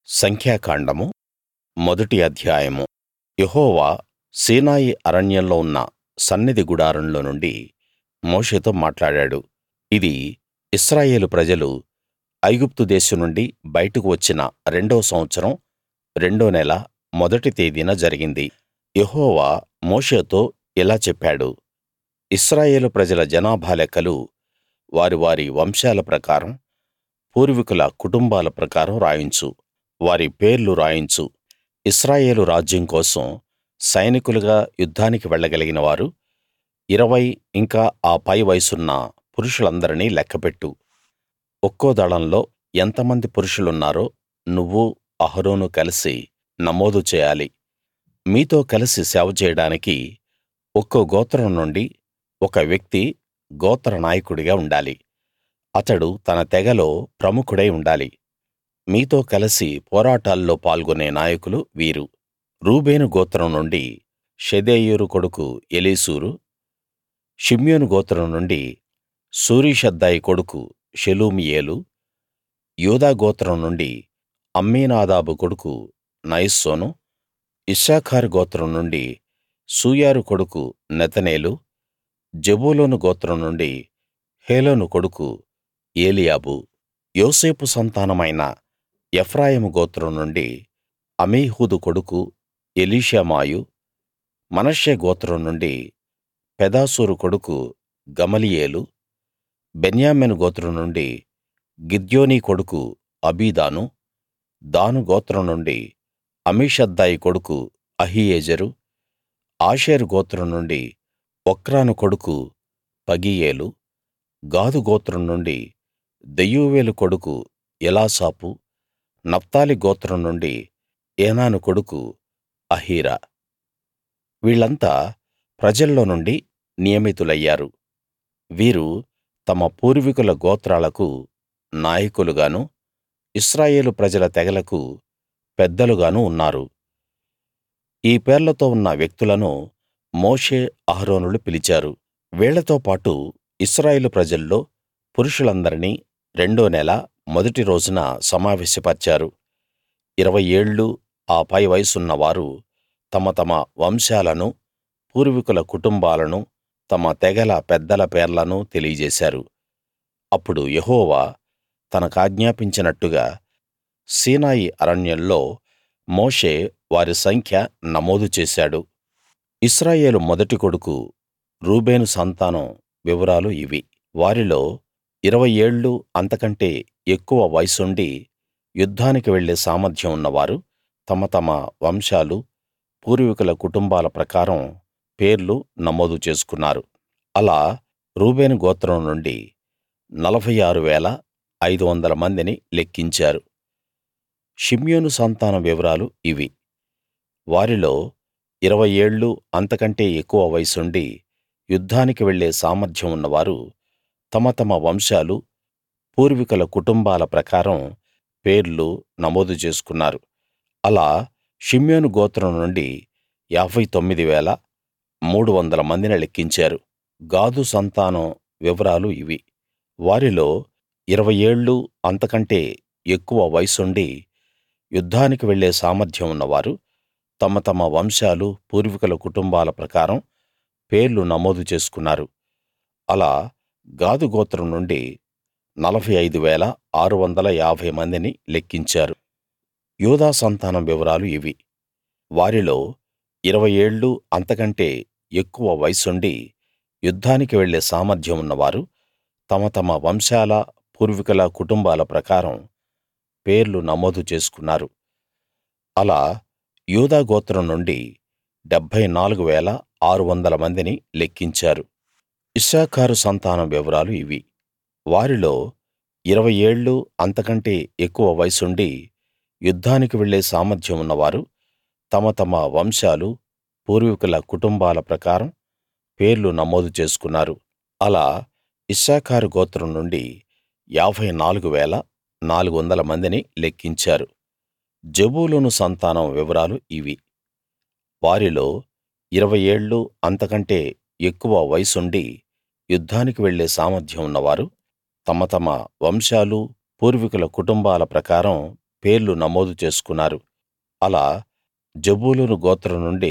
సంఖ్యాకాండము మొదటి అధ్యాయము యెహోవా సీనాయి అరణ్యంలో ఉన్న సన్నిధి గుడారంలో నుండి మోషేతో మాట్లాడాడు ఇది ఇశ్రాయేలు ప్రజలు ఐగుప్తు దేశం నుండి బయటకు వచ్చిన రెండో సంవత్సరం రెండో నెల మొదటి తేదీన జరిగింది యెహోవా మోషేతో ఇలా చెప్పాడు ఇశ్రాయేలు ప్రజల జనాభా లెక్కలు వారి వారి వంశాల ప్రకారం పూర్వీకుల కుటుంబాల ప్రకారం రాయించు వారి పేర్లు రాయించు ఇశ్రాయేలు రాజ్యం కోసం సైనికులుగా యుద్ధానికి వెళ్ళగలిగిన వారు ఇరవై ఇంకా ఆ పై వయసున్న పురుషులందరినీ లెక్కపెట్టు ఒక్కో దళంలో ఎంతమంది పురుషులున్నారో నువ్వూ అహరోనూ కలిసి నమోదు చేయాలి మీతో కలిసి సేవ చేయడానికి ఒక్కో గోత్రం నుండి ఒక వ్యక్తి గోత్ర నాయకుడిగా ఉండాలి అతడు తన తెగలో ప్రముఖుడై ఉండాలి మీతో కలిసి పోరాటాల్లో పాల్గొనే నాయకులు వీరు రూబేను గోత్రం నుండి షెదేయూరు కొడుకు ఎలీసూరు షిమ్యోను గోత్రం నుండి సూరీషద్దాయి కొడుకు షెలుమీయేలు యూదా గోత్రం నుండి అమ్మీనాదాబు కొడుకు నయస్సోను ఇశ్శాఖారు గోత్రం నుండి సూయారు కొడుకు నెతనేలు జెబూలూను గోత్రం నుండి హేలోను కొడుకు ఏలీయాబు యోసేపు సంతానమైన ఎఫ్రాయిము గోత్రం నుండి అమీహూదు కొడుకు ఎలీషామాయు మనష్షే గోత్రం నుండి పెదాసూరు కొడుకు గమలీయేలు బెన్యామీను గోత్రం నుండి గిద్యోనీ కొడుకు అబీదాను దాను గోత్రం నుండి అమీషద్దాయి కొడుకు అహీయెజెరు ఆషేరు గోత్రం నుండి ఒక్రాను కొడుకు పగీయేలు గాదు గోత్రం నుండి దెయూవేలు కొడుకు ఎలాసాపు నఫ్తాలి గోత్రం నుండి ఏనాను కొడుకు అహీరా వీళ్ళంతా ప్రజల్లో నుండి నియమితులయ్యారు వీరు తమ పూర్వీకుల గోత్రాలకు నాయకులుగాను ఇశ్రాయేలు ప్రజల తెగలకు పెద్దలుగాను ఉన్నారు ఈ పేర్లతో ఉన్న వ్యక్తులను మోషే అహరోనులు పిలిచారు వీళ్ళతో పాటు ఇశ్రాయేలు ప్రజల్లో పురుషులందరినీ రెండో నెల మొదటి రోజున సమావేశపర్చారు ఇరవై ఏళ్ళూ ఆ పై వయసున్న వారు తమ తమ వంశాలనూ పూర్వీకుల కుటుంబాలనూ తమ తెగల పెద్దల పేర్లనూ తెలియజేశారు అప్పుడు యెహోవా తనకాజ్ఞాపించినట్టుగా సీనాయి అరణ్యంలో మోషే వారి సంఖ్య నమోదు చేశాడు ఇశ్రాయేలు మొదటి కొడుకు రూబేను సంతానం వివరాలు ఇవి వారిలో ఇరవై ఏళ్ళూ అంతకంటే ఎక్కువ వయసుండి యుద్ధానికి వెళ్ళే సామర్థ్యం ఉన్నవారు తమ తమ వంశాలు పూర్వీకుల కుటుంబాల ప్రకారం పేర్లు నమోదు చేసుకున్నారు అలా రూబేను గోత్రం నుండి 46 500 మందిని లెక్కించారు షిమ్యోను సంతానం వివరాలు ఇవి వారిలో ఇరవై ఏళ్ళూ అంతకంటే ఎక్కువ వయసుండి యుద్ధానికి వెళ్ళే సామర్థ్యం ఉన్నవారు తమ తమ వంశాలు పూర్వీకుల కుటుంబాల ప్రకారం పేర్లు నమోదు చేసుకున్నారు అలా షిమ్యోను గోత్రం నుండి 59 300 మందిని లెక్కించారు గాదు సంతానం వివరాలు ఇవి వారిలో ఇరవై ఏళ్ళూ అంతకంటే ఎక్కువ వయసుండి యుద్ధానికి వెళ్ళే సామర్థ్యం ఉన్నవారు తమ తమ వంశాలు పూర్వీకుల కుటుంబాల ప్రకారం పేర్లు నమోదు చేసుకున్నారు అలా గాదు గోత్రం నుండి 45 650 మందిని లెక్కించారు యూదా సంతానం వివరాలు ఇవి వారిలో ఇరవై ఏళ్ళూ అంతకంటే ఎక్కువ వయసుండి యుద్ధానికి వెళ్ళే సామర్థ్యం ఉన్నవారు తమ తమ వంశాల పూర్వీకుల కుటుంబాల ప్రకారం పేర్లు నమోదు చేసుకున్నారు అలా యూదా గోత్రం నుండి 74 600 మందిని లెక్కించారు ఇశ్శాఖారు సంతానం వివరాలు ఇవి వారిలో ఇరవై ఏళ్ళూ అంతకంటే ఎక్కువ వయసుండి యుద్ధానికి వెళ్ళే సామర్థ్యం ఉన్నవారు తమ తమ వంశాలు పూర్వీకుల కుటుంబాల ప్రకారం పేర్లు నమోదు చేసుకున్నారు అలా ఇశ్శాఖారు గోత్రం నుండి 54 400 మందిని లెక్కించారు జెబూలూను సంతానం వివరాలు ఇవి వారిలో ఇరవై ఏళ్ళూ అంతకంటే ఎక్కువ వయసుండి యుద్ధానికి వెళ్ళే సామర్థ్యం ఉన్నవారు తమ తమ వంశాలు పూర్వీకుల కుటుంబాల ప్రకారం పేర్లు నమోదు చేసుకున్నారు అలా జెబూలూను గోత్రం నుండి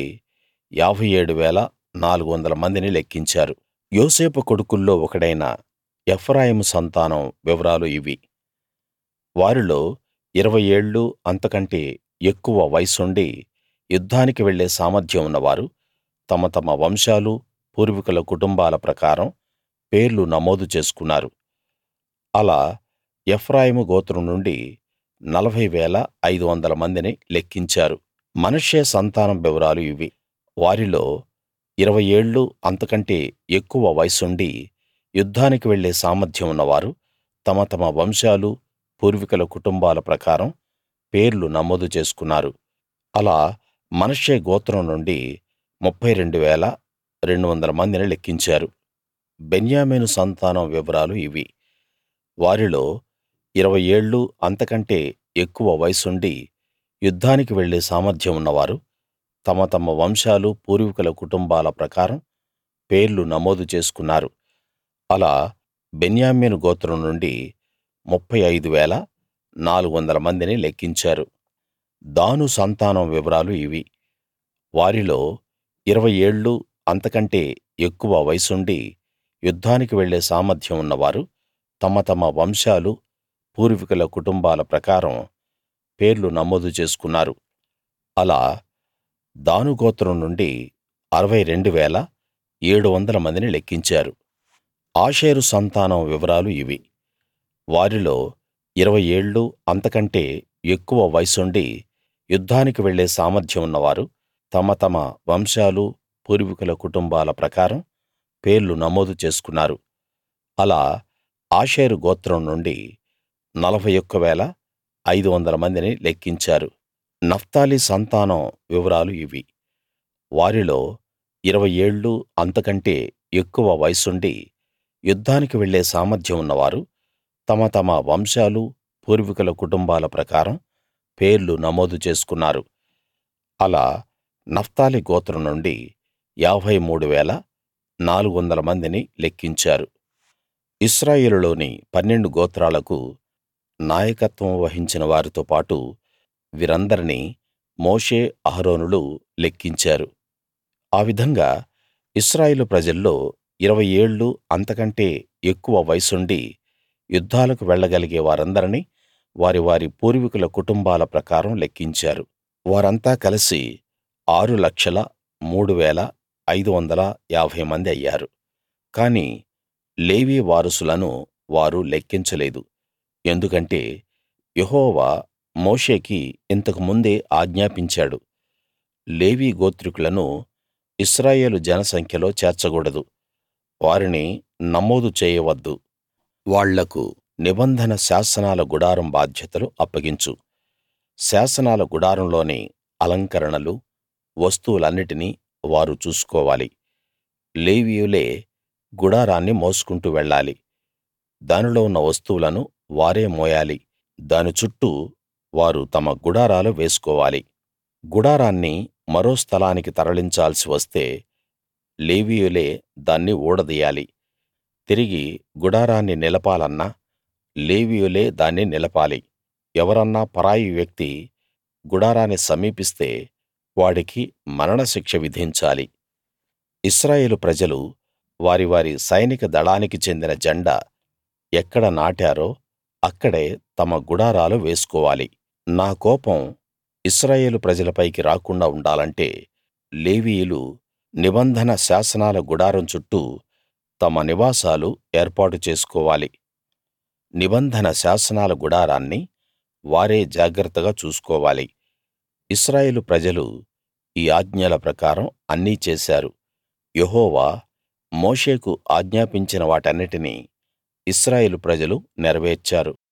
57 400 మందిని లెక్కించారు యోసేపు కొడుకుల్లో ఒకడైన ఎఫ్రాయిము సంతానం వివరాలు ఇవి వారిలో ఇరవై ఏళ్ళూ అంతకంటే ఎక్కువ వయస్సుండి యుద్ధానికి వెళ్ళే సామర్థ్యం ఉన్నవారు తమ తమ వంశాలూ పూర్వీకుల కుటుంబాల ప్రకారం పేర్లు నమోదు చేసుకున్నారు అలా ఎఫ్రాయిము గోత్రం నుండి 40 500 మందిని లెక్కించారు మనష్షే సంతానం వివరాలు ఇవి వారిలో ఇరవై ఏళ్ళూ అంతకంటే ఎక్కువ వయస్సుండి యుద్ధానికి వెళ్ళే సామర్థ్యం ఉన్నవారు తమ తమ వంశాలూ పూర్వీకుల కుటుంబాల ప్రకారం పేర్లు నమోదు చేసుకున్నారు అలా మనష్షే గోత్రం నుండి 32 200 మందిని లెక్కించారు బెన్యామీను సంతానం వివరాలు ఇవి వారిలో ఇరవై ఏళ్ళూ అంతకంటే ఎక్కువ వయస్సుండి యుద్ధానికి వెళ్ళే సామర్థ్యం ఉన్నవారు తమ తమ వంశాలూ పూర్వీకుల కుటుంబాల ప్రకారం పేర్లు నమోదు చేసుకున్నారు అలా బెన్యామీను గోత్రం నుండి 35 400 మందిని లెక్కించారు దాను సంతానం వివరాలు ఇవి వారిలో ఇరవై ఏళ్ళూ అంతకంటే ఎక్కువ వయస్సుండి యుద్ధానికి వెళ్ళే సామర్థ్యం ఉన్నవారు తమ తమ వంశాలూ పూర్వీకుల కుటుంబాల ప్రకారం పేర్లు నమోదు చేసుకున్నారు అలా దాను గోత్రం నుండి 62 700 మందిని లెక్కించారు ఆషేరు సంతానం వివరాలు ఇవి వారిలో ఇరవై ఏళ్ళూ అంతకంటే ఎక్కువ వయస్సుండి యుద్ధానికి వెళ్ళే సామర్థ్యం ఉన్నవారు తమ తమ వంశాలూ పూర్వీకుల కుటుంబాల ప్రకారం పేర్లు నమోదు చేసుకున్నారు అలా ఆషేరు గోత్రం నుండి 41 500 మందిని లెక్కించారు నఫ్తాలి సంతానం వివరాలు ఇవి వారిలో ఇరవై ఏళ్ళూ అంతకంటే ఎక్కువ వయస్సుండి యుద్ధానికి వెళ్ళే సామర్థ్యం ఉన్నవారు తమ తమ వంశాలూ పూర్వీకుల కుటుంబాల ప్రకారం పేర్లు నమోదు చేసుకున్నారు అలా నఫ్తాలి గోత్రం నుండి 53 400 మందిని లెక్కించారు ఇశ్రాయేలులోని పన్నెండు గోత్రాలకు నాయకత్వం వహించిన వారితో పాటు వీరందరినీ మోషే అహరోనులు లెక్కించారు ఆ విధంగా ఇశ్రాయేలు ప్రజల్లో ఇరవై ఏళ్ళూ అంతకంటే ఎక్కువ వయస్సుండి యుద్ధాలకు వెళ్ళగలిగే వారందరినీ వారి వారి పూర్వీకుల కుటుంబాల ప్రకారం లెక్కించారు వారంతా కలిసి 6 550 మంది అయ్యారు కానీ లేవీ వారసులను వారు లెక్కించలేదు ఎందుకంటే యెహోవా మోషేకి ఇంతకు ముందే ఆజ్ఞాపించాడు లేవీ గోత్రికులను ఇశ్రాయేలు జనసంఖ్యలో చేర్చకూడదు వారిని నమోదు చేయవద్దు వాళ్లకు నిబంధన శాసనాల గుడారం బాధ్యతలు అప్పగించు శాసనాల గుడారంలోని అలంకరణలు వస్తువులన్నిటినీ వారు చూసుకోవాలి లేవీయులే గుడారాన్ని మోసుకుంటూ వెళ్ళాలి దానిలో ఉన్న వస్తువులను వారే మోయాలి దాని చుట్టూ వారు తమ గుడారాలు వేసుకోవాలి గుడారాన్ని మరో స్థలానికి తరలించాల్సి వస్తే లేవీయులే దాన్ని ఊడదీయాలి తిరిగి గుడారాన్ని నిలపాలన్నా లేవీయులే దాన్ని నిలపాలి ఎవరన్నా పరాయి వ్యక్తి గుడారాన్ని సమీపిస్తే వాడికి మరణశిక్ష విధించాలి ఇశ్రాయేలు ప్రజలు వారి వారి సైనిక దళానికి చెందిన జెండా ఎక్కడ నాటారో అక్కడే తమ గుడారాలు వేసుకోవాలి నా కోపం ఇశ్రాయేలు ప్రజలపైకి రాకుండా ఉండాలంటే లేవీయులు నిబంధన శాసనాల గుడారం చుట్టూ తమ నివాసాలు ఏర్పాటు చేసుకోవాలి నిబంధన శాసనాల గుడారాన్ని వారే జాగ్రత్తగా చూసుకోవాలి ఇశ్రాయేలు ప్రజలు ఈ ఆజ్ఞల ప్రకారం అన్నీ చేశారు యెహోవా మోషేకు ఆజ్ఞాపించిన వాటన్నిటినీ ఇశ్రాయేలు ప్రజలు నెరవేర్చారు